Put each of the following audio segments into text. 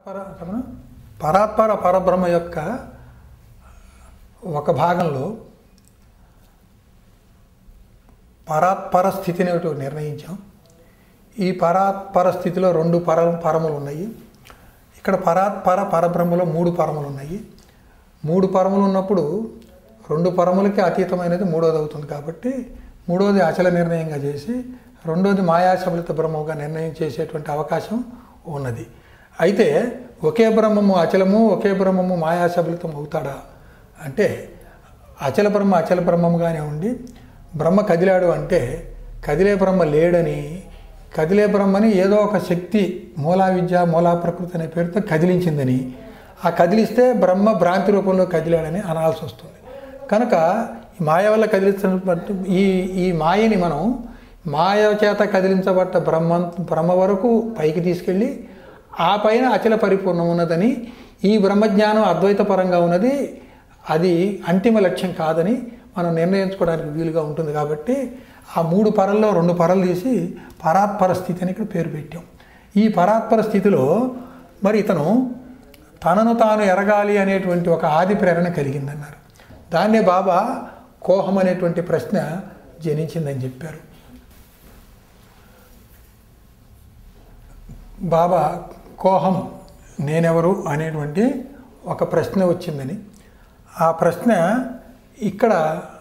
పర పరాత్పర పరబ్రహ్మ యొక్క ఒక భాగంలో పరాత్పర స్థితిని ఒకటి నిర్ణయించాం ఈ పరాత్పర స్థితిలో రెండు పర పరములు ఉన్నాయి ఇక్కడ పరాత్పర పరబ్రహ్మలో మూడు పరములు ఉన్నాయి మూడు పరములు ఉన్నప్పుడు రెండు పరములకి అతీతమైనది మూడోది అవుతుంది కాబట్టి మూడోది అచల నిర్ణయంగా చేసి రెండోది మాయాశబలిత బ్రహ్మగా నిర్ణయం చేసేటువంటి అవకాశం ఉన్నది అయితే ఒకే బ్రహ్మము అచలము ఒకే బ్రహ్మము మాయాశబలితం అవుతాడా అంటే అచల బ్రహ్మ అచల బ్రహ్మముగానే ఉండి బ్రహ్మ కదిలాడు అంటే కదిలే బ్రహ్మ లేడని కదిలే బ్రహ్మని ఏదో ఒక శక్తి మూలా విద్య మూలా ప్రకృతి అనే పేరుతో కదిలించిందని ఆ కదిలిస్తే బ్రహ్మ భ్రాంతి రూపంలో కదిలాడని అనాల్సి వస్తుంది కనుక ఈ మాయ వల్ల కదిలించబట్ట ఈ ఈ మాయని మనం మాయ చేత కదిలించబడ్డ బ్రహ్మ బ్రహ్మ వరకు పైకి తీసుకెళ్ళి ఆ పైన అచల పరిపూర్ణం ఉన్నదని ఈ బ్రహ్మజ్ఞానం అద్వైతపరంగా ఉన్నది అది అంతిమ లక్ష్యం కాదని మనం నిర్ణయించుకోవడానికి వీలుగా ఉంటుంది కాబట్టి ఆ మూడు పరల్లో రెండు పరలు తీసి పరాత్పర స్థితి అని ఇక్కడ పేరు పెట్టాం ఈ పరాత్పర స్థితిలో మరి ఇతను తనను తాను ఎరగాలి అనేటువంటి ఒక ఆది ప్రేరణ కలిగిందన్నారు దాన్నే బాబా కోహం అనేటువంటి ప్రశ్న జనించిందని చెప్పారు బాబా కోహం నేనెవరు అనేటువంటి ఒక ప్రశ్న వచ్చిందని ఆ ప్రశ్న ఇక్కడ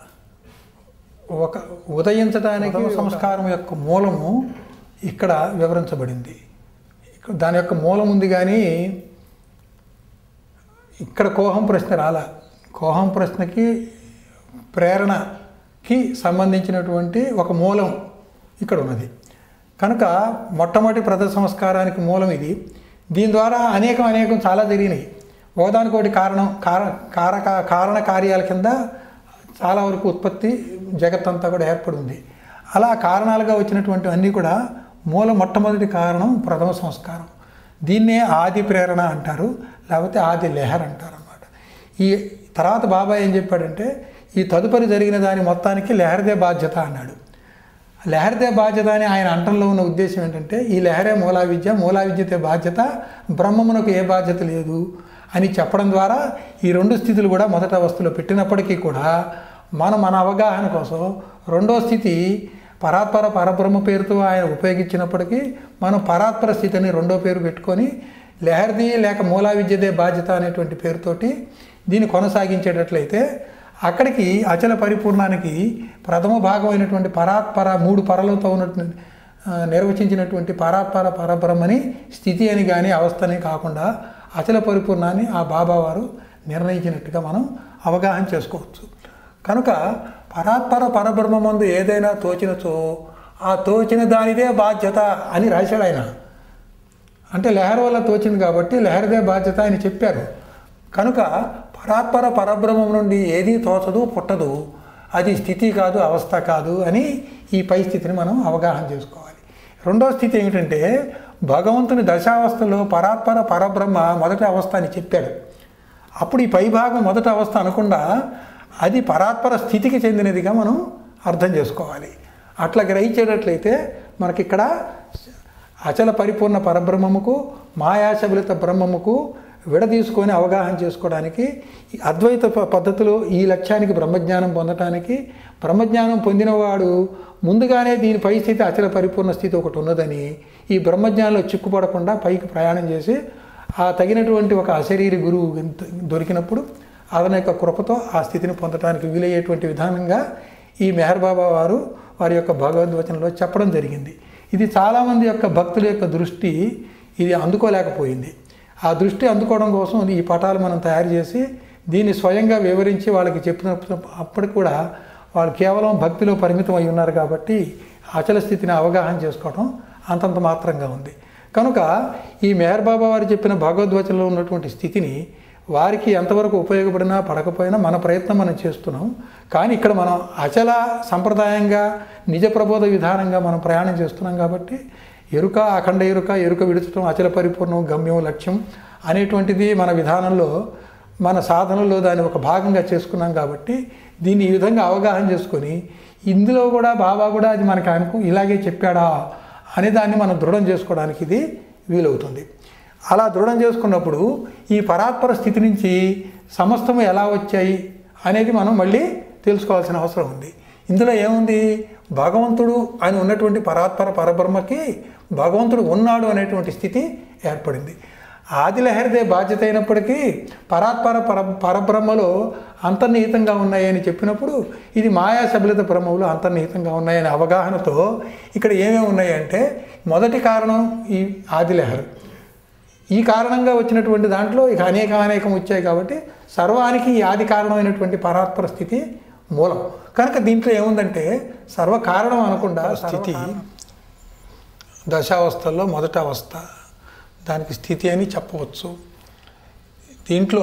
ఒక ఉదయించడానికి సంస్కారం యొక్క మూలము ఇక్కడ వివరించబడింది ఇక్కడ దాని యొక్క మూలం ఉంది కానీ ఇక్కడ కోహం ప్రశ్న రాలా కోహం ప్రశ్నకి ప్రేరణకి సంబంధించినటువంటి ఒక మూలం ఇక్కడ ఉన్నది కనుక మొట్టమొదటి ప్రథ సంస్కారానికి మూలం ఇది దీని ద్వారా అనేకం అనేకం చాలా జరిగినాయి ఒకదానికోటి కారణం కార కారక కారణ కార్యాల కింద చాలా వరకు ఉత్పత్తి జగత్తంతా కూడా ఏర్పడింది అలా కారణాలుగా వచ్చినటువంటి అన్నీ కూడా మూల మొట్టమొదటి కారణం ప్రథమ సంస్కారం దీన్నే ఆది ప్రేరణ అంటారు లేకపోతే ఆది లెహర్ అంటారు అనమాట ఈ తర్వాత బాబా ఏం చెప్పాడంటే ఈ తదుపరి జరిగిన దాని మొత్తానికి లెహర్దే బాధ్యత అన్నాడు లెహర్దే బాధ్యత అని ఆయన అంటంలో ఉన్న ఉద్దేశం ఏంటంటే ఈ లెహరే మూలా విద్య మూలా విద్యతే బాధ్యత బ్రహ్మమునకు ఏ బాధ్యత లేదు అని చెప్పడం ద్వారా ఈ రెండు స్థితులు కూడా మొదటి అవస్థలో పెట్టినప్పటికీ కూడా మనం మన అవగాహన కోసం రెండో స్థితి పరాత్పర పరబ్రహ్మ పేరుతో ఆయన ఉపయోగించినప్పటికీ మనం పరాత్పర స్థితిని రెండో పేరు పెట్టుకొని లెహర్ది లేక మూలా విద్యదే బాధ్యత అనేటువంటి పేరుతోటి దీన్ని కొనసాగించేటట్లయితే అక్కడికి అచల పరిపూర్ణానికి ప్రథమ భాగమైనటువంటి పరాత్పర మూడు పరలతో ఉన్నటువంటి నిర్వచించినటువంటి పరాత్పర పరబ్రహ్మని స్థితి అని కానీ అవస్థని కాకుండా అచల పరిపూర్ణాన్ని ఆ బాబా వారు నిర్ణయించినట్టుగా మనం అవగాహన చేసుకోవచ్చు కనుక పరాత్పర పరబ్రహ్మందు ఏదైనా తోచినచో ఆ తోచిన దానిదే బాధ్యత అని రాశాడు ఆయన అంటే లెహర్ వల్ల తోచింది కాబట్టి లెహర్దే బాధ్యత అని చెప్పారు కనుక పరాత్పర పరబ్రహ్మం నుండి ఏదీ తోచదు పుట్టదు అది స్థితి కాదు అవస్థ కాదు అని ఈ పై స్థితిని మనం అవగాహన చేసుకోవాలి రెండో స్థితి ఏమిటంటే భగవంతుని దశావస్థలో పరాత్పర పరబ్రహ్మ మొదటి అవస్థ అని చెప్పాడు అప్పుడు ఈ పై భాగం మొదటి అవస్థ అనకుండా అది పరాత్పర స్థితికి చెందినదిగా మనం అర్థం చేసుకోవాలి అట్లా గ్రహించేటట్లయితే మనకిక్కడ అచల పరిపూర్ణ పరబ్రహ్మముకు మాయాశబలిత బ్రహ్మముకు విడదీసుకొని అవగాహన చేసుకోవడానికి ఈ అద్వైత ప- పద్ధతిలో ఈ లక్ష్యానికి బ్రహ్మజ్ఞానం పొందటానికి బ్రహ్మజ్ఞానం పొందినవాడు ముందుగానే దీని పై స్థితి అచల పరిపూర్ణ స్థితి ఒకటి ఉన్నదని ఈ బ్రహ్మజ్ఞానంలో చిక్కుపడకుండా పైకి ప్రయాణం చేసి ఆ తగినటువంటి ఒక అశరీరి గురువు ఎంత- దొరికినప్పుడు అతని యొక్క కృపతో ఆ స్థితిని పొందడానికి వీలయ్యేటువంటి విధానంగా ఈ మెహర్ బాబా వారు వారి యొక్క భగవద్వచనంలో చెప్పడం జరిగింది ఇది చాలామంది యొక్క భక్తుల యొక్క దృష్టి ఇది అందుకోలేకపోయింది ఆ దృష్టి అందుకోవడం కోసం ఈ పటాలు మనం తయారు చేసి దీన్ని స్వయంగా వివరించి వాళ్ళకి చెప్పినప్పుడు అప్పటికి కూడా వాళ్ళు కేవలం భక్తిలో పరిమితం అయి ఉన్నారు కాబట్టి అచల స్థితిని అవగాహన చేసుకోవడం అంతంత మాత్రంగా ఉంది కనుక ఈ మెహర్ బాబా వారు చెప్పిన భగవద్వచనంలో ఉన్నటువంటి స్థితిని వారికి ఎంతవరకు ఉపయోగపడినా పడకపోయినా మన ప్రయత్నం మనం చేస్తున్నాం కానీ ఇక్కడ మనం అచల సంప్రదాయంగా నిజ ప్రబోధ విధానంగా మనం ప్రయాణం చేస్తున్నాం కాబట్టి ఎరుక అఖండ ఎరుక ఎరుక విడుచడం అచల పరిపూర్ణం గమ్యం లక్ష్యం అనేటువంటిది మన విధానంలో మన సాధనలో దాన్ని ఒక భాగంగా చేసుకున్నాం కాబట్టి దీన్ని ఈ విధంగా అవగాహన చేసుకొని ఇందులో కూడా బాబా కూడా అది మనకి అనుకు ఇలాగే చెప్పాడా అనే దాన్ని మనం దృఢం చేసుకోవడానికి ఇది వీలవుతుంది అలా దృఢం చేసుకున్నప్పుడు ఈ పరాత్పర స్థితి నుంచి సమస్తము ఎలా వచ్చాయి అనేది మనం మళ్ళీ తెలుసుకోవాల్సిన అవసరం ఉంది ఇందులో ఏముంది భగవంతుడు అని ఉన్నటువంటి పరాత్పర పరబ్రహ్మకి భగవంతుడు ఉన్నాడు అనేటువంటి స్థితి ఏర్పడింది ఆదిలహరిదే బాధ్యత అయినప్పటికీ పరాత్పర పర పరబ్రహ్మలో అంతర్నిహితంగా ఉన్నాయని చెప్పినప్పుడు ఇది మాయా సబలిత బ్రహ్మములు అంతర్నిహితంగా ఉన్నాయనే అవగాహనతో ఇక్కడ ఏమేమి ఉన్నాయంటే మొదటి కారణం ఈ ఆదిలహరి ఈ కారణంగా వచ్చినటువంటి దాంట్లో ఇక అనేక అనేకం వచ్చాయి కాబట్టి సర్వానికి ఈ ఆది కారణమైనటువంటి పరాత్పర స్థితి మూలం కనుక దీంట్లో ఏముందంటే సర్వ కారణం అనకుండా స్థితి దశావస్థల్లో మొదటి అవస్థ దానికి స్థితి అని చెప్పవచ్చు దీంట్లో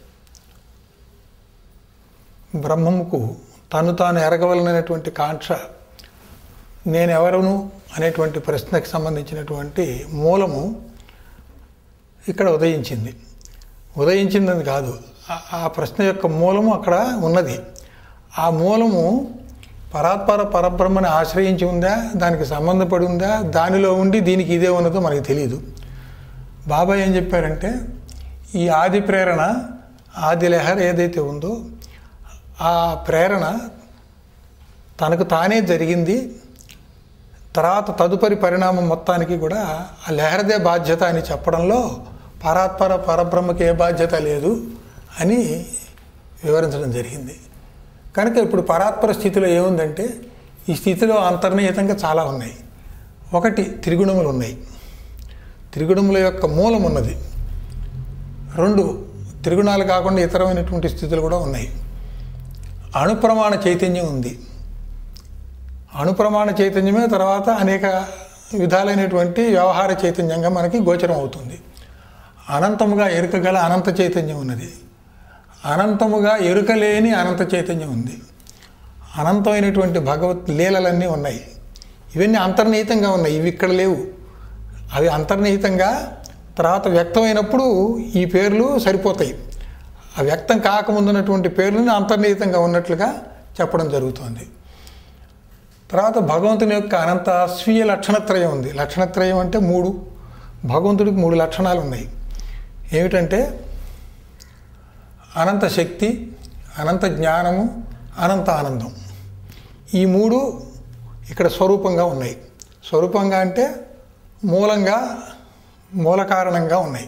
బ్రహ్మముకు తను తాను ఎరగవలనటువంటి కాంక్ష నేనెవరును అనేటువంటి ప్రశ్నకి సంబంధించినటువంటి మూలము ఇక్కడ ఉదయించింది ఉదయించిందని కాదు ఆ- ఆ ప్రశ్న యొక్క మూలము అక్కడ ఉన్నది ఆ మూలము పరాత్పర పరబ్రహ్మని ఆశ్రయించి ఉందా దానికి సంబంధపడి ఉందా దానిలో ఉండి దీనికి ఇదే ఉన్నదో మనకి తెలియదు బాబాయ్ ఏం చెప్పారంటే ఈ ఆది ప్రేరణ ఆది లహర్ ఏదైతే ఉందో ఆ ప్రేరణ తనకు తానే జరిగింది తర్వాత తదుపరి పరిణామం మొత్తానికి కూడా ఆ లహరదే బాధ్యత అని చెప్పడంలో పరాత్పర పరబ్రహ్మకి ఏ బాధ్యత లేదు అని వివరించడం జరిగింది కనుక ఇప్పుడు పరాత్పర స్థితిలో ఏముందంటే ఈ స్థితిలో అంతర్నిహితంగా చాలా ఉన్నాయి ఒకటి త్రిగుణములు ఉన్నాయి త్రిగుణముల యొక్క మూలం ఉన్నది రెండు త్రిగుణాలు కాకుండా ఇతరమైనటువంటి స్థితులు కూడా ఉన్నాయి అణుప్రమాణ చైతన్యం ఉంది అణుప్రమాణ చైతన్యమే తర్వాత అనేక విధాలైనటువంటి వ్యవహార చైతన్యంగా మనకి గోచరం అవుతుంది అనంతముగా ఎరుక గల అనంత చైతన్యం ఉన్నది అనంతముగా ఎరుక లేని అనంత చైతన్యం ఉంది అనంతమైనటువంటి భగవత్ లీలలన్నీ ఉన్నాయి ఇవన్నీ అంతర్నిహితంగా ఉన్నాయి ఇవి ఇక్కడ లేవు అవి అంతర్నిహితంగా తర్వాత వ్యక్తమైనప్పుడు ఈ పేర్లు సరిపోతాయి ఆ వ్యక్తం కాకముందున్నటువంటి పేర్లను అంతర్నిహితంగా ఉన్నట్లుగా చెప్పడం జరుగుతుంది తర్వాత భగవంతుని యొక్క అనంత స్వీయ లక్షణత్రయం ఉంది లక్షణత్రయం అంటే మూడు భగవంతుడికి మూడు లక్షణాలు ఉన్నాయి ఏమిటంటే అనంత శక్తి అనంత జ్ఞానము అనంత ఆనందం ఈ మూడు ఇక్కడ స్వరూపంగా ఉన్నాయి స్వరూపంగా అంటే మూలంగా మూల కారణంగా ఉన్నాయి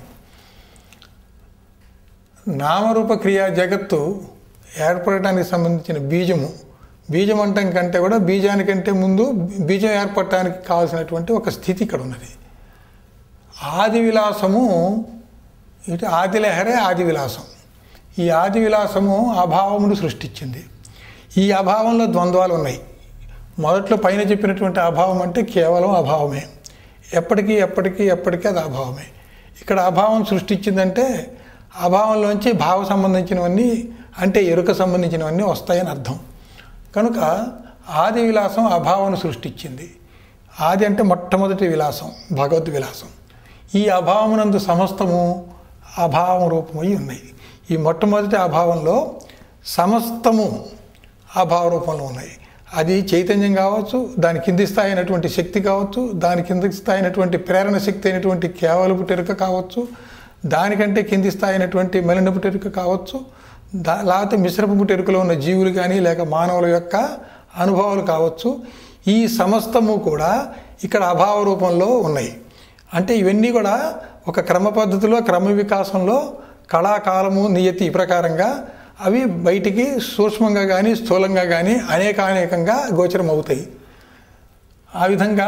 నామరూప క్రియా జగత్తు ఏర్పడటానికి సంబంధించిన బీజము బీజం అంటం కంటే కూడా బీజానికంటే ముందు బీజం ఏర్పడటానికి కావాల్సినటువంటి ఒక స్థితి ఇక్కడ ఉన్నది ఆది విలాసము ఇటు ఆదిలహరే ఆది విలాసం ఈ ఆది విలాసము అభావమును సృష్టించింది ఈ అభావంలో ద్వంద్వాలు ఉన్నాయి మొదట్లో పైన చెప్పినటువంటి అభావం అంటే కేవలం అభావమే ఎప్పటికీ ఎప్పటికీ ఎప్పటికీ అది అభావమే ఇక్కడ అభావం సృష్టించిందంటే అభావంలోంచి భావ సంబంధించినవన్నీ అంటే ఎరుక సంబంధించినవన్నీ వస్తాయని అర్థం కనుక ఆది విలాసం అభావాన్ని సృష్టించింది ఆది అంటే మొట్టమొదటి విలాసం భగవద్ విలాసం ఈ అభావమునందు సమస్తము అభావం రూపమై ఉన్నాయి ఈ మొట్టమొదటి అభావంలో సమస్తము అభావ రూపంలో ఉన్నాయి అది చైతన్యం కావచ్చు దాని కింది స్థాయి అయినటువంటి శక్తి కావచ్చు దాని కింది స్థాయి అయినటువంటి ప్రేరణ శక్తి అయినటువంటి కేవలపు టెరుక కావచ్చు దానికంటే కింది స్థాయి అయినటువంటి మలినపు టెరుక కావచ్చు దా లేకపోతే మిశ్రపు టెరుకలో ఉన్న జీవులు కానీ లేక మానవుల యొక్క అనుభవాలు కావచ్చు ఈ సమస్తము కూడా ఇక్కడ అభావ రూపంలో ఉన్నాయి అంటే ఇవన్నీ కూడా ఒక క్రమ పద్ధతిలో క్రమ వికాసంలో కళాకాలము నియతి ఈ ప్రకారంగా అవి బయటికి సూక్ష్మంగా కానీ స్థూలంగా కానీ అనేకానేకంగా గోచరం అవుతాయి ఆ విధంగా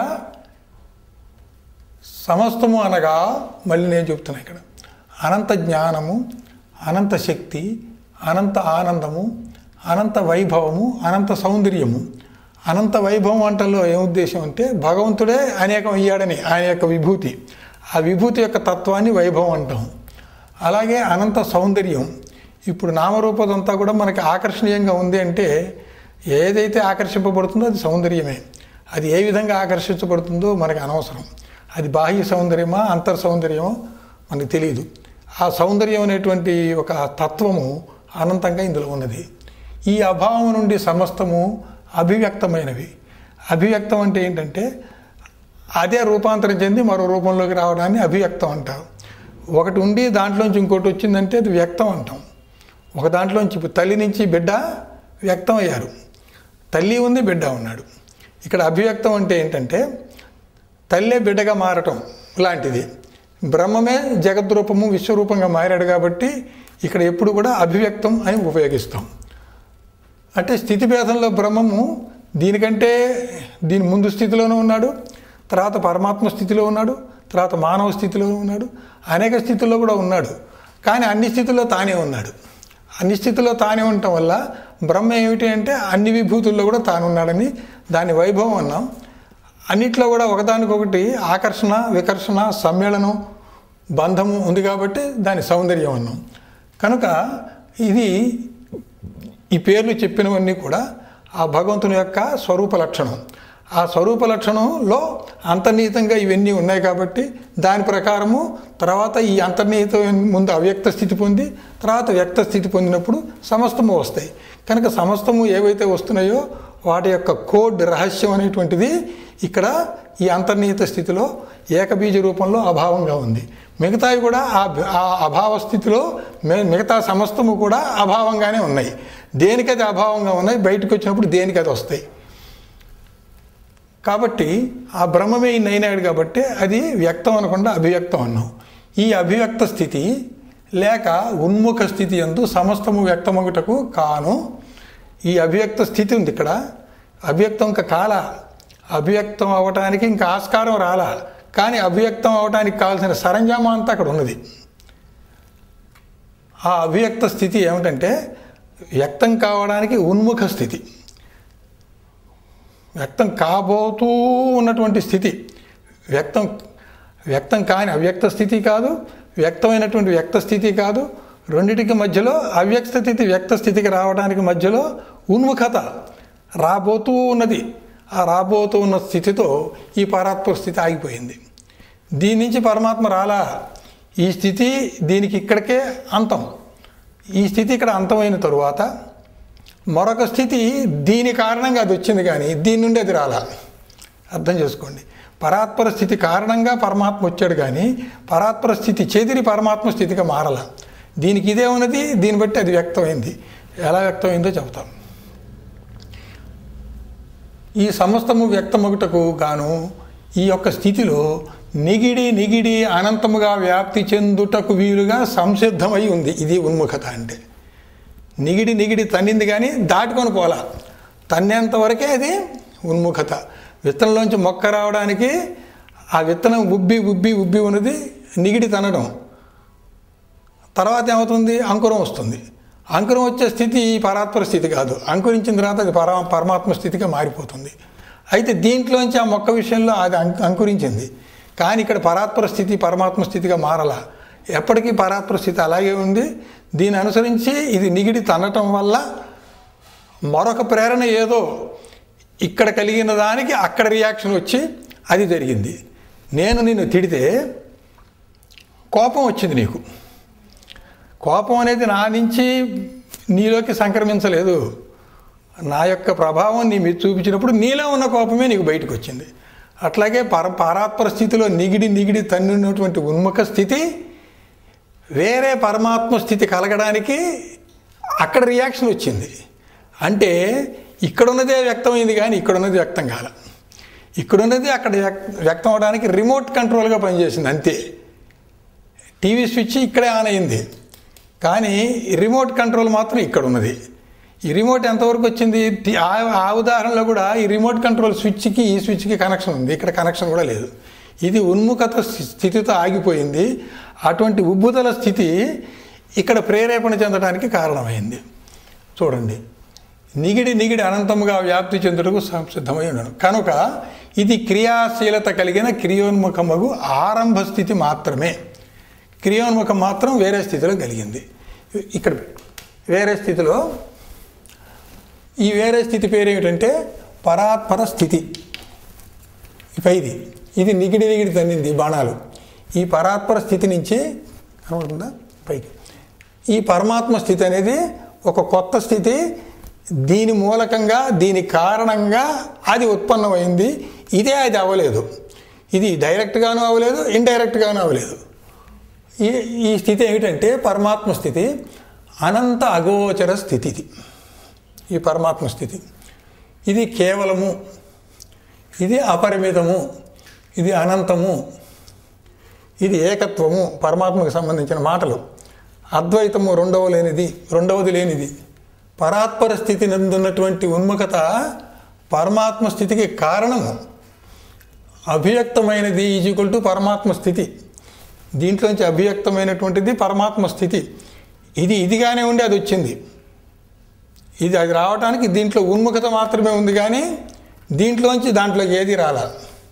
సమస్తము అనగా మళ్ళీ నేను చెప్తున్నా ఇక్కడ అనంత జ్ఞానము అనంత శక్తి అనంత ఆనందము అనంత వైభవము అనంత సౌందర్యము అనంత వైభవం అంటలో ఏం ఉద్దేశం అంటే భగవంతుడే అనేకం అయ్యాడని ఆయన యొక్క విభూతి ఆ విభూతి యొక్క తత్వాన్ని వైభవం అంటాం అలాగే అనంత సౌందర్యం ఇప్పుడు నామరూపదంతా కూడా మనకి ఆకర్షణీయంగా ఉంది అంటే ఏదైతే ఆకర్షింపబడుతుందో అది సౌందర్యమే అది ఏ విధంగా ఆకర్షించబడుతుందో మనకు అనవసరం అది బాహ్య సౌందర్యమా అంతర్ సౌందర్యమో మనకు తెలియదు ఆ సౌందర్యం అనేటువంటి ఒక తత్వము అనంతంగా ఇందులో ఉన్నది ఈ అభావం నుండి సమస్తము అభివ్యక్తమైనవి అభివ్యక్తం అంటే ఏంటంటే అదే రూపాంతరం చెంది మరో రూపంలోకి రావడాన్ని అభివ్యక్తం అంటారు ఒకటి ఉండి దాంట్లోంచి ఇంకోటి వచ్చిందంటే అది వ్యక్తం అంటాం ఒక దాంట్లోంచి ఇప్పుడు తల్లి నుంచి బిడ్డ వ్యక్తం అయ్యారు తల్లి ఉంది బిడ్డ ఉన్నాడు ఇక్కడ అభివ్యక్తం అంటే ఏంటంటే తల్లే బిడ్డగా మారటం లాంటిది బ్రహ్మమే జగద్రూపము విశ్వరూపంగా మారాడు కాబట్టి ఇక్కడ ఎప్పుడు కూడా అభివ్యక్తం అని ఉపయోగిస్తాం అంటే స్థితిభేదంలో బ్రహ్మము దీనికంటే దీని ముందు స్థితిలోనూ ఉన్నాడు తర్వాత పరమాత్మ స్థితిలో ఉన్నాడు తర్వాత మానవ స్థితిలో ఉన్నాడు అనేక స్థితుల్లో కూడా ఉన్నాడు కానీ అన్ని స్థితుల్లో తానే ఉన్నాడు అన్ని స్థితుల్లో తానే ఉండటం వల్ల బ్రహ్మ ఏమిటి అంటే అన్ని విభూతుల్లో కూడా తాను ఉన్నాడని దాని వైభవం అన్నాం అన్నిట్లో కూడా ఒకదానికొకటి ఆకర్షణ వికర్షణ సమ్మేళనం బంధము ఉంది కాబట్టి దాని సౌందర్యం అన్నాం కనుక ఇది ఈ పేర్లు చెప్పినవన్నీ కూడా ఆ భగవంతుని యొక్క స్వరూప లక్షణం ఆ స్వరూప లక్షణంలో అంతర్నీతంగా ఇవన్నీ ఉన్నాయి కాబట్టి దాని ప్రకారము తర్వాత ఈ అంతర్నీత ముందు అవ్యక్త స్థితి పొంది తర్వాత వ్యక్త స్థితి పొందినప్పుడు సమస్తము వస్తాయి కనుక సమస్తము ఏవైతే వస్తున్నాయో వాటి యొక్క కోడ్ రహస్యం అనేటువంటిది ఇక్కడ ఈ అంతర్నీత స్థితిలో ఏకబీజ రూపంలో అభావంగా ఉంది మిగతావి కూడా ఆ ఆ అభావ స్థితిలో మి- మిగతా సమస్తము కూడా అభావంగానే ఉన్నాయి దేనికది అభావంగా ఉన్నాయి బయటకు వచ్చినప్పుడు దేనికి అది వస్తాయి కాబట్టి ఆ బ్రహ్మమే ఈ నైనాడు కాబట్టి అది వ్యక్తం అనకుండా అభివ్యక్తం అన్నాం ఈ అభివ్యక్త స్థితి లేక ఉన్ముఖ స్థితి ఎందు సమస్తము వ్యక్తమగుటకు కాను ఈ అభివ్యక్త స్థితి ఉంది ఇక్కడ అభివ్యక్తం ఇంకా కాల అభివ్యక్తం అవ్వటానికి ఇంకా ఆస్కారం రాలా కానీ అభివ్యక్తం అవటానికి కావాల్సిన సరంజామా అంతా అక్కడ ఉన్నది ఆ అభివ్యక్త స్థితి ఏమిటంటే వ్యక్తం కావడానికి ఉన్ముఖ స్థితి వ్యక్తం కాబోతూ ఉన్నటువంటి స్థితి వ్యక్తం వ్యక్తం కాని అవ్యక్త స్థితి కాదు వ్యక్తమైనటువంటి వ్యక్త స్థితి కాదు రెండిటికి మధ్యలో అవ్యక్త స్థితి వ్యక్త స్థితికి రావడానికి మధ్యలో ఉన్ముఖత రాబోతూ ఉన్నది ఆ రాబోతూ ఉన్న స్థితితో ఈ పరాత్పర స్థితి ఆగిపోయింది దీని నుంచి పరమాత్మ రాలా ఈ స్థితి దీనికి ఇక్కడికే అంతం ఈ స్థితి ఇక్కడ అంతమైన తరువాత మరొక స్థితి దీని కారణంగా అది వచ్చింది కానీ దీని నుండి అది రాలా అర్థం చేసుకోండి పరాత్పర స్థితి కారణంగా పరమాత్మ వచ్చాడు కానీ పరాత్పర స్థితి చెదిరి పరమాత్మ స్థితిగా మారల దీనికి ఇదే ఉన్నది దీన్ని బట్టి అది వ్యక్తమైంది ఎలా వ్యక్తమైందో చెప్తాం ఈ సమస్తము వ్యక్తమగుటకు గాను ఈ యొక్క స్థితిలో నిగిడి నిగిడి అనంతముగా వ్యాప్తి చెందుటకు వీలుగా సంసిద్ధమై ఉంది ఇది ఉన్ముఖత అంటే నిగిడి నిగిడి తన్నింది కానీ దాటుకొని పోలా తన్నేంత వరకే అది ఉన్ముఖత విత్తనంలోంచి మొక్క రావడానికి ఆ విత్తనం ఉబ్బి ఉబ్బి ఉబ్బి ఉన్నది నిగిడి తనడం తర్వాత ఏమవుతుంది అంకురం వస్తుంది అంకురం వచ్చే స్థితి ఈ పరాత్పర స్థితి కాదు అంకురించిన తర్వాత అది పరా పరమాత్మ స్థితిగా మారిపోతుంది అయితే దీంట్లోంచి ఆ మొక్క విషయంలో అది అంకు అంకురించింది కానీ ఇక్కడ పరాత్పర స్థితి పరమాత్మ స్థితిగా మారలా ఎప్పటికీ పరాత్పర స్థితి అలాగే ఉంది దీన్ని అనుసరించి ఇది నిగిడి తనటం వల్ల మరొక ప్రేరణ ఏదో ఇక్కడ కలిగిన దానికి అక్కడ రియాక్షన్ వచ్చి అది జరిగింది నేను నిన్ను తిడితే కోపం వచ్చింది నీకు కోపం అనేది నా నుంచి నీలోకి సంక్రమించలేదు నా యొక్క ప్రభావం నీ మీద చూపించినప్పుడు నీలో ఉన్న కోపమే నీకు బయటకు వచ్చింది అట్లాగే పర పరాత్పర స్థితిలో నిగిడి నిగిడి తన్నున్నటువంటి ఉన్ముఖ స్థితి వేరే పరమాత్మ స్థితి కలగడానికి అక్కడ రియాక్షన్ వచ్చింది అంటే ఇక్కడున్నదే వ్యక్తమైంది కానీ ఇక్కడున్నది వ్యక్తం కాల ఇక్కడున్నది అక్కడ వ్యక్- వ్యక్తం అవడానికి రిమోట్ కంట్రోల్గా పనిచేసింది అంతే టీవీ స్విచ్ ఇక్కడే ఆన్ అయింది కానీ ఈ రిమోట్ కంట్రోల్ మాత్రం ఇక్కడ ఉన్నది ఈ రిమోట్ ఎంతవరకు వచ్చింది టి- ఆ ఆ ఉదాహరణలో కూడా ఈ రిమోట్ కంట్రోల్ స్విచ్కి ఈ స్విచ్కి కనెక్షన్ ఉంది ఇక్కడ కనెక్షన్ కూడా లేదు ఇది ఉన్ముఖత స్థి- స్థితితో ఆగిపోయింది అటువంటి ఉబ్బుదల స్థితి ఇక్కడ ప్రేరేపణ చెందడానికి కారణమైంది చూడండి నిగిడి నిగిడి అనంతముగా వ్యాప్తి చెందుటకు సంసిద్ధమై ఉండను కనుక ఇది క్రియాశీలత కలిగిన క్రియోన్ముఖమగు ఆరంభ స్థితి మాత్రమే క్రియోన్ముఖం మాత్రం వేరే స్థితిలో కలిగింది ఇక్కడ వేరే స్థితిలో ఈ వేరే స్థితి పేరు ఏమిటంటే పరాత్పర స్థితి పైది ఇది నిగిడి నిగిడి తన్నింది బాణాలు ఈ పరాత్పర స్థితి నుంచి కనబడుతుందా పైకి ఈ పరమాత్మ స్థితి అనేది ఒక కొత్త స్థితి దీని మూలకంగా దీని కారణంగా అది ఉత్పన్నమైంది ఇదే అది అవ్వలేదు ఇది డైరెక్ట్గాను అవ్వలేదు ఇండైరెక్ట్గాను అవ్వలేదు ఈ ఈ స్థితి ఏమిటంటే పరమాత్మ స్థితి అనంత అగోచర స్థితి ఇది ఈ పరమాత్మ స్థితి ఇది కేవలము ఇది అపరిమితము ఇది అనంతము ఇది ఏకత్వము పరమాత్మకు సంబంధించిన మాటలు అద్వైతము రెండవ లేనిది రెండవది లేనిది పరాత్పర స్థితి నందున్నటువంటి ఉన్ముఖత పరమాత్మ స్థితికి కారణము అభివ్యక్తమైనది ఈజ్ ఈక్వల్ టు పరమాత్మ స్థితి దీంట్లోంచి అభివ్యక్తమైనటువంటిది పరమాత్మ స్థితి ఇది ఇదిగానే ఉండి అది వచ్చింది ఇది అది రావడానికి దీంట్లో ఉన్ముఖత మాత్రమే ఉంది కానీ దీంట్లోంచి దాంట్లోకి ఏది రాలా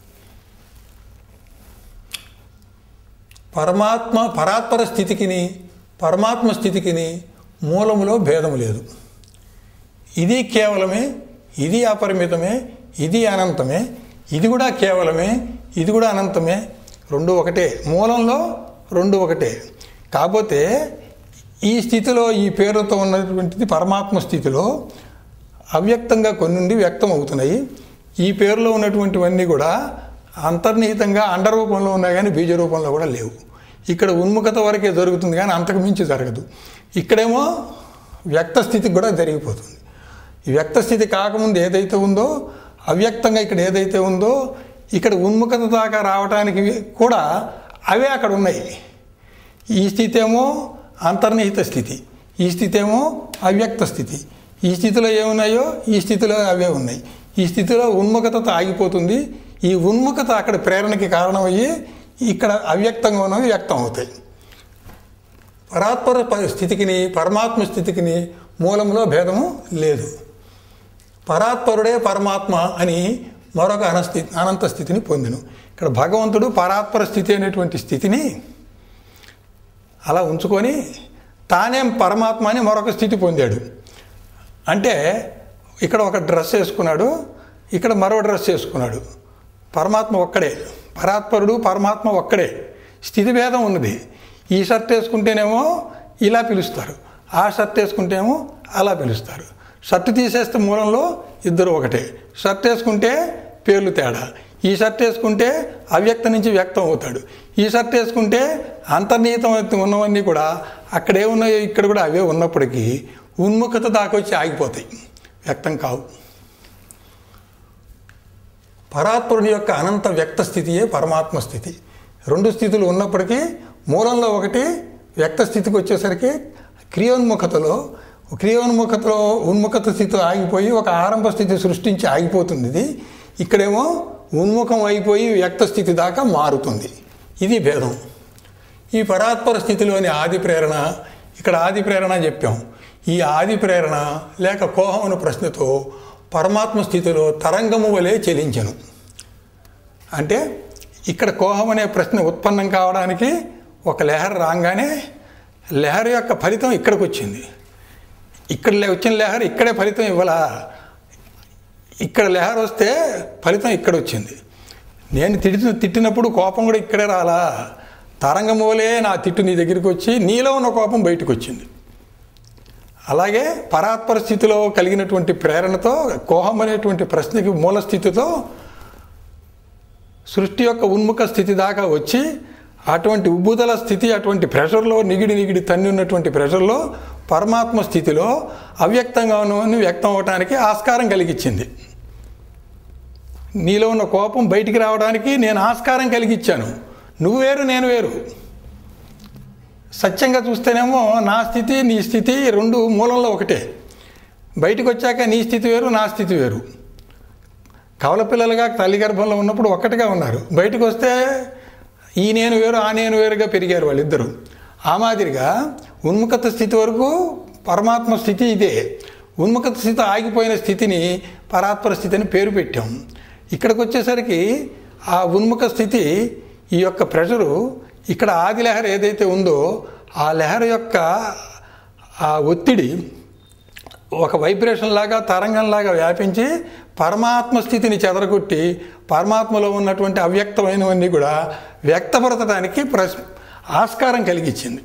పరమాత్మ పరాత్పర స్థితికిని పరమాత్మ స్థితికిని మూలములో భేదము లేదు ఇది కేవలమే ఇది అపరిమితమే ఇది అనంతమే ఇది కూడా కేవలమే ఇది కూడా అనంతమే రెండు ఒకటే మూలంలో రెండు ఒకటే కాకపోతే ఈ స్థితిలో ఈ పేరుతో ఉన్నటువంటిది పరమాత్మ స్థితిలో అవ్యక్తంగా కొన్ని నుండి వ్యక్తం అవుతున్నాయి ఈ పేరులో ఉన్నటువంటివన్నీ కూడా అంతర్నిహితంగా అండ రూపంలో ఉన్నాయి కానీ బీజ రూపంలో కూడా లేవు ఇక్కడ ఉన్ముఖత వరకే జరుగుతుంది కానీ అంతకు మించి జరగదు ఇక్కడేమో వ్యక్త స్థితికి కూడా జరిగిపోతుంది ఈ వ్యక్త స్థితి కాకముందు ఏదైతే ఉందో అవ్యక్తంగా ఇక్కడ ఏదైతే ఉందో ఇక్కడ ఉన్ముఖత దాకా రావడానికి కూడా అవే అక్కడ ఉన్నాయి ఈ స్థితి ఏమో అంతర్నిహిత స్థితి ఈ స్థితి ఏమో అవ్యక్త స్థితి ఈ స్థితిలో ఏమున్నాయో ఈ స్థితిలో అవే ఉన్నాయి ఈ స్థితిలో ఉన్ముఖత ఆగిపోతుంది ఈ ఉన్ముఖత అక్కడ ప్రేరణకి కారణమయ్యి ఇక్కడ అవ్యక్తంగా ఉన్నవి వ్యక్తం అవుతాయి పరాత్పర ప- స్థితికిని పరమాత్మ స్థితికిని మూలంలో భేదము లేదు పరాత్పరుడే పరమాత్మ అని మరొక అనస్థి అనంత స్థితిని పొందిను ఇక్కడ భగవంతుడు పరాత్పర స్థితి అనేటువంటి స్థితిని అలా ఉంచుకొని తానే పరమాత్మ అని మరొక స్థితి పొందాడు అంటే ఇక్కడ ఒక డ్రెస్ వేసుకున్నాడు ఇక్కడ మరో డ్రెస్ వేసుకున్నాడు పరమాత్మ ఒక్కడే పరాత్పరుడు పరమాత్మ ఒక్కడే స్థితి భేదం ఉన్నది ఈ షర్ట్ వేసుకుంటేనేమో ఇలా పిలుస్తారు ఆ షర్ట్ వేసుకుంటేమో అలా పిలుస్తారు షర్ట్ తీసేస్తే మూలంలో ఇద్దరు ఒకటే షర్ట్ వేసుకుంటే పేర్లు తేడా ఈ షర్ట్ వేసుకుంటే అవ్యక్త నుంచి వ్యక్తం అవుతాడు ఈ షర్ట్ వేసుకుంటే అంతర్నిహితం ఉన్నవన్నీ కూడా అక్కడే ఉన్నాయో ఇక్కడ కూడా అవే ఉన్నప్పటికీ ఉన్ముఖత దాకా వచ్చి ఆగిపోతాయి వ్యక్తం కావు పరాత్పరుని యొక్క అనంత వ్యక్త స్థితియే పరమాత్మ స్థితి రెండు స్థితులు ఉన్నప్పటికీ మూలంలో ఒకటి వ్యక్త స్థితికి వచ్చేసరికి క్రియోన్ముఖతలో క్రియోన్ముఖతలో ఉన్ముఖత స్థితి ఆగిపోయి ఒక ఆరంభ స్థితి సృష్టించి ఆగిపోతుంది ఇది ఇక్కడేమో ఉన్ముఖం అయిపోయి వ్యక్త స్థితి దాకా మారుతుంది ఇది భేదం ఈ పరాత్పర స్థితిలోని ఆది ప్రేరణ ఇక్కడ ఆది ప్రేరణ చెప్పాం ఈ ఆది ప్రేరణ లేక కోహం అను ప్రశ్నతో పరమాత్మ స్థితిలో తరంగము వలె చెలించను అంటే ఇక్కడ కోహం అనే ప్రశ్న ఉత్పన్నం కావడానికి ఒక లెహర్ రాగానే లెహర్ యొక్క ఫలితం ఇక్కడికి వచ్చింది ఇక్కడ లే- వచ్చిన లెహర్ ఇక్కడే ఫలితం ఇవ్వాలా ఇక్కడ లెహర్ వస్తే ఫలితం ఇక్కడ వచ్చింది నేను తిట్టిన తిట్టినప్పుడు కోపం కూడా ఇక్కడే రాలా తరంగం వలే నా తిట్టు నీ దగ్గరికి వచ్చి నీలో ఉన్న కోపం బయటకు వచ్చింది అలాగే పరాత్పర స్థితిలో కలిగినటువంటి ప్రేరణతో కోహం అనేటువంటి ప్రశ్నకి మూల స్థితితో సృష్టి యొక్క ఉన్ముఖ స్థితి దాకా వచ్చి అటువంటి ఉబ్బుదల స్థితి అటువంటి ప్రెషర్లో నిగిడి నిగిడి తన్ని ఉన్నటువంటి ప్రెషర్లో పరమాత్మ స్థితిలో అవ్యక్తంగా ఉన్నవన్నీ వ్యక్తం అవటానికి ఆస్కారం కలిగించింది నీలో ఉన్న కోపం బయటికి రావడానికి నేను ఆస్కారం కలిగించాను నువ్వు వేరు నేను వేరు సత్యంగా చూస్తేనేమో నా స్థితి నీ స్థితి రెండు మూలంలో ఒకటే బయటికి వచ్చాక నీ స్థితి వేరు నా స్థితి వేరు కవల పిల్లలుగా తల్లి గర్భంలో ఉన్నప్పుడు ఒక్కటిగా ఉన్నారు బయటకు వస్తే ఈ నేను వేరు ఆ నేను వేరుగా పెరిగారు వాళ్ళిద్దరూ ఆ మాదిరిగా ఉన్ముఖత స్థితి వరకు పరమాత్మ స్థితి ఇదే ఉన్ముఖత స్థితి ఆగిపోయిన స్థితిని పరాత్పర స్థితి అని పేరు పెట్టాం ఇక్కడికి వచ్చేసరికి ఆ ఉన్ముఖ స్థితి ఈ యొక్క ప్రెషరు ఇక్కడ ఆది లహరి ఏదైతే ఉందో ఆ లహరి యొక్క ఆ ఒత్తిడి ఒక వైబ్రేషన్ లాగా తరంగంలాగా వ్యాపించి పరమాత్మ స్థితిని చెదరగొట్టి పరమాత్మలో ఉన్నటువంటి అవ్యక్తమైనవన్నీ కూడా వ్యక్తపరచడానికి ప్రశ్ ఆస్కారం కలిగించింది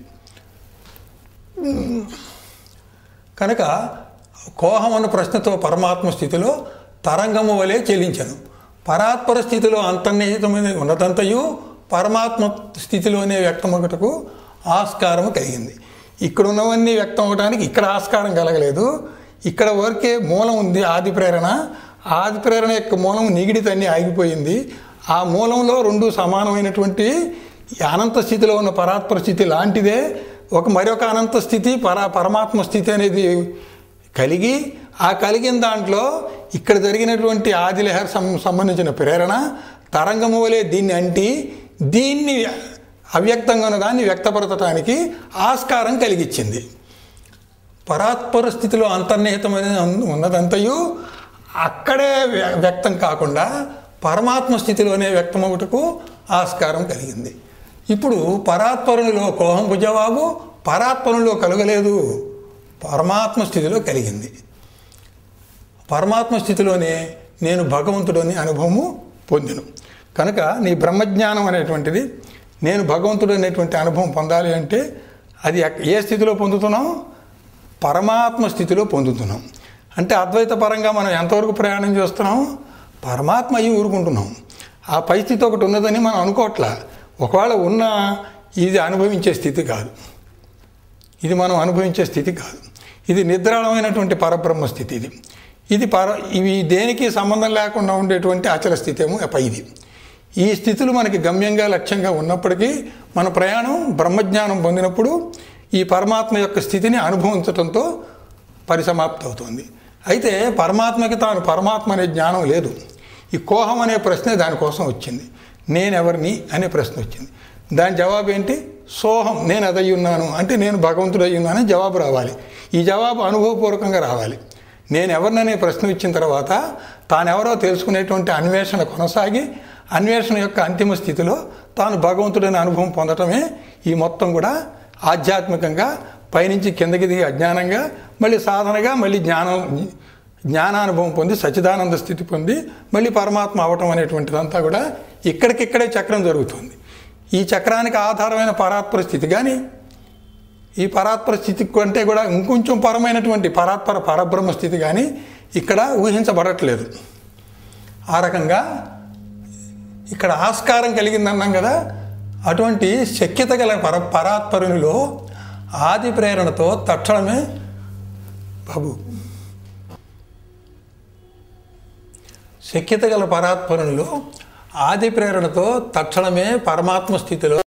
కనుక కోహం అన్న ప్రశ్నతో పరమాత్మ స్థితిలో తరంగము వలె చెల్లించను పరాత్పర స్థితిలో అంతర్నిహితమైన ఉన్నదంతయు పరమాత్మ స్థితిలోనే వ్యక్తమగుటకు ఆస్కారం కలిగింది ఇక్కడ ఉన్నవన్నీ వ్యక్తం అవడానికి ఇక్కడ ఆస్కారం కలగలేదు ఇక్కడ వరకే మూలం ఉంది ఆది ప్రేరణ ఆది ప్రేరణ యొక్క మూలం నిగిడి తన్ని ఆగిపోయింది ఆ మూలంలో రెండు సమానమైనటువంటి ఈ అనంత స్థితిలో ఉన్న పరాత్పర స్థితి లాంటిదే ఒక మరొక అనంత స్థితి పరా పరమాత్మ స్థితి అనేది కలిగి ఆ కలిగిన దాంట్లో ఇక్కడ జరిగినటువంటి ఆదిలహర్ సం సంబంధించిన ప్రేరణ తరంగము వలె దీన్ని అంటి దీన్ని అవ్యక్తంగా ఉన్న దాన్ని వ్యక్తపరచడానికి ఆస్కారం కలిగించింది పరాత్పర స్థితిలో అంతర్నిహితమైన ఉన్నదంతయు అక్కడే వ్య- వ్యక్తం కాకుండా పరమాత్మ స్థితిలోనే వ్యక్తమవుటకు ఆస్కారం కలిగింది ఇప్పుడు పరాత్పరునిలో కోహంపు జవాబు పరాత్పరునిలో కలగలేదు పరమాత్మ స్థితిలో కలిగింది పరమాత్మ స్థితిలోనే నేను భగవంతుడని అనుభవము పొందిను కనుక నీ బ్రహ్మజ్ఞానం అనేటువంటిది నేను భగవంతుడు అనేటువంటి అనుభవం పొందాలి అంటే అది ఎక్- ఏ స్థితిలో పొందుతున్నాం పరమాత్మ స్థితిలో పొందుతున్నాం అంటే అద్వైత పరంగా మనం ఎంతవరకు ప్రయాణం చేస్తున్నాం పరమాత్మ అయ్యి ఊరుకుంటున్నాం ఆ పై స్థితి ఒకటి ఉన్నదని మనం అనుకోవట్లా ఒకవేళ ఉన్న ఇది అనుభవించే స్థితి కాదు ఇది మనం అనుభవించే స్థితి కాదు ఇది నిద్రాళమైనటువంటి పరబ్రహ్మ స్థితి ఇది ఇది పర ఇవి దేనికి సంబంధం లేకుండా ఉండేటువంటి అచల స్థితి ఏమో పైది ఈ స్థితులు మనకి గమ్యంగా లక్ష్యంగా ఉన్నప్పటికీ మన ప్రయాణం బ్రహ్మజ్ఞానం పొందినప్పుడు ఈ పరమాత్మ యొక్క స్థితిని అనుభవించటంతో పరిసమాప్తి అవుతుంది అయితే పరమాత్మకి తాను పరమాత్మ అనే జ్ఞానం లేదు ఈ కోహం అనే ప్రశ్నే దానికోసం వచ్చింది నేనెవరిని అనే ప్రశ్న వచ్చింది దాని జవాబు ఏంటి సోహం నేను అదయ్యి ఉన్నాను అంటే నేను భగవంతుడు అయ్యి ఉన్నానని జవాబు రావాలి ఈ జవాబు అనుభవపూర్వకంగా రావాలి నేను ఎవరిననే ప్రశ్న ఇచ్చిన తర్వాత తానెవరో తెలుసుకునేటువంటి అన్వేషణ కొనసాగి అన్వేషణ యొక్క అంతిమ స్థితిలో తాను భగవంతుడనే అనుభవం పొందటమే ఈ మొత్తం కూడా ఆధ్యాత్మికంగా పైనుంచి కిందకి దిగి అజ్ఞానంగా మళ్ళీ సాధనగా మళ్ళీ జ్ఞానం జ్ఞానానుభవం పొంది సచ్చిదానంద స్థితి పొంది మళ్ళీ పరమాత్మ అవటం అనేటువంటిదంతా కూడా ఇక్కడికిక్కడే చక్రం జరుగుతుంది ఈ చక్రానికి ఆధారమైన పరాత్పర స్థితి కానీ ఈ పరాత్పర స్థితి కంటే కూడా ఇంకొంచెం పరమైనటువంటి పరాత్పర పరబ్రహ్మ స్థితి కానీ ఇక్కడ ఊహించబడట్లేదు ఆ రకంగా ఇక్కడ ఆస్కారం కలిగిందన్నాం కదా అటువంటి శక్యత గల పర పరాత్పరునిలో ఆది ప్రేరణతో తక్షణమే బాబు శక్యత గల పరాత్పరునిలో ఆది ప్రేరణతో తక్షణమే పరమాత్మ స్థితిలో